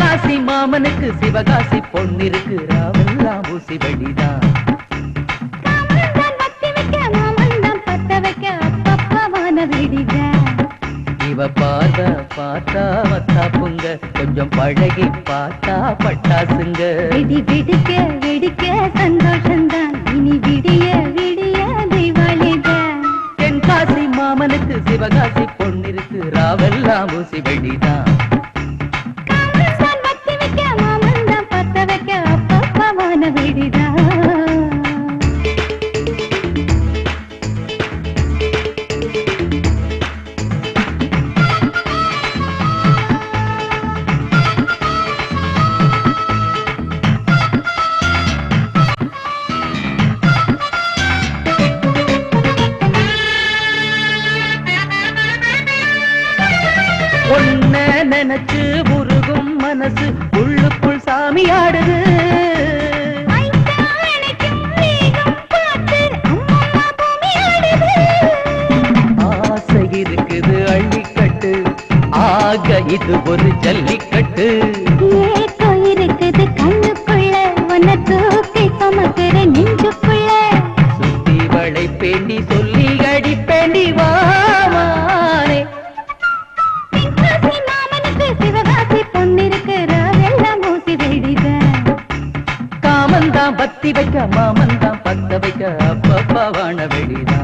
தென்காசி மாமனுக்கு சிவகாசி பொன்னிருக்கு ராவெல்லாம் ஊசி வழிதான் மாமன்தான் வத்தி வைக்க மாமன்தான் பத்த வைக்க அப்பப்பவான விடிக இவ பார்த்த பார்த்தா வத்தா புங்க கொஞ்சம் பழகி பார்த்தா பட்டாசுங்க விடி விடுக்க விடுக்க சந்தோஷம்தான் இனி விடிய விடிய தீபாவளிதான் தென்காசி மாமனுக்கு சிவகாசி பொன்னிருக்கு ராவெல்லாம் ஊசி வழிதான் மாமன்தான் வத்தி வைக்க மாமன்தான் பத்த வைக்க அப்பப்பவான விடிதான் ஒன்ன நினைச்சு உருகும் மனசு உள்ளுக்குள் சாமி ஆடுது ஐந்தானைக்கும் மேகம் பார்த்து அம்மம்மா பூமி ஆடுது. ஆசை இருக்குது அள்ளிக்கட்டு ஆக இது ஒரு ஜல்லிக்கட்டு ஏக்கம் இருக்குது கண்ணுக்குள்ள, உன்னை தூக்கி சுமக்கிற நெஞ்சுக்குள்ள. சுத்தி வளை பேண்டி சொல்லி அடிப்பேண்டி வாமானே தென்காசி மாமனுக்கு சிவகாசி பொன்னிருக்கிற வெள்ளம் ஊசி வெடிதான். காமந்தான் பத்தி வைக்க மாமந்தான் பத்த வைக்க அப்பப்பா வாழ வெளிதான்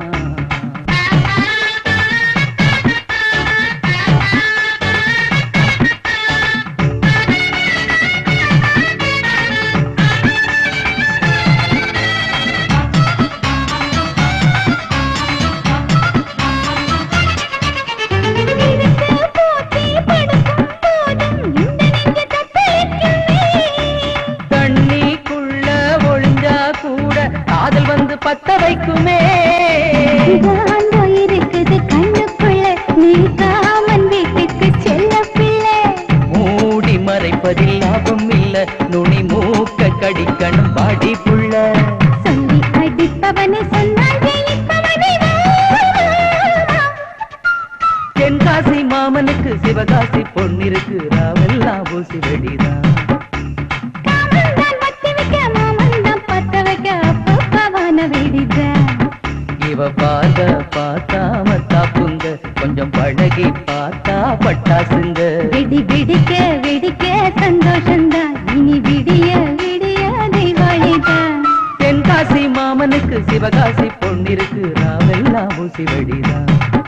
விரித்து போத்தி படுக்கும் போதும் இந்த நெஞ்சு தத்தளிக்குமே. தண்ணிக்குள்ள ஒளிஞ்சா கூட காதல் வந்து பத்த வைக்குமே காந்தோ இருக்குது கண்ணுக்குள்ள, நீ காமன் வீட்டுக்கு செல்லப் பிள்ளை. மூடி மறைப்பதில் லாபம் இல்ல நுனி மூக்க கடிக்கணும் பாடி புள்ள சொல்லி அடிப்பவனை சொன்னால் ஜெயிப்பவனை வா, வா, வா. தென்காசி மாமனுக்கு சிவகாசி பொன்னிருக்கு ராவெல்லாம் ஊசி வெடிதான் காமன்தான் வத்தி வைக்க, மாமன்தான் பத்த வைக்க, அப்பப்பவான வெடிதான். இவ பார்த்த பார்த்தா மத்தாப்புங்க கொஞ்சம் பழகி பார்த்தா பட்டாசுங்க விடி விடிக்க விடிக்க சந்தோஷம்தான் இனி விடிய விடிய தீபாவளிதான் தென்காசி மாமனுக்கு சிவகாசி பொன்னிருக்கு ராவெல்லாம் ஊசி வெடிதான்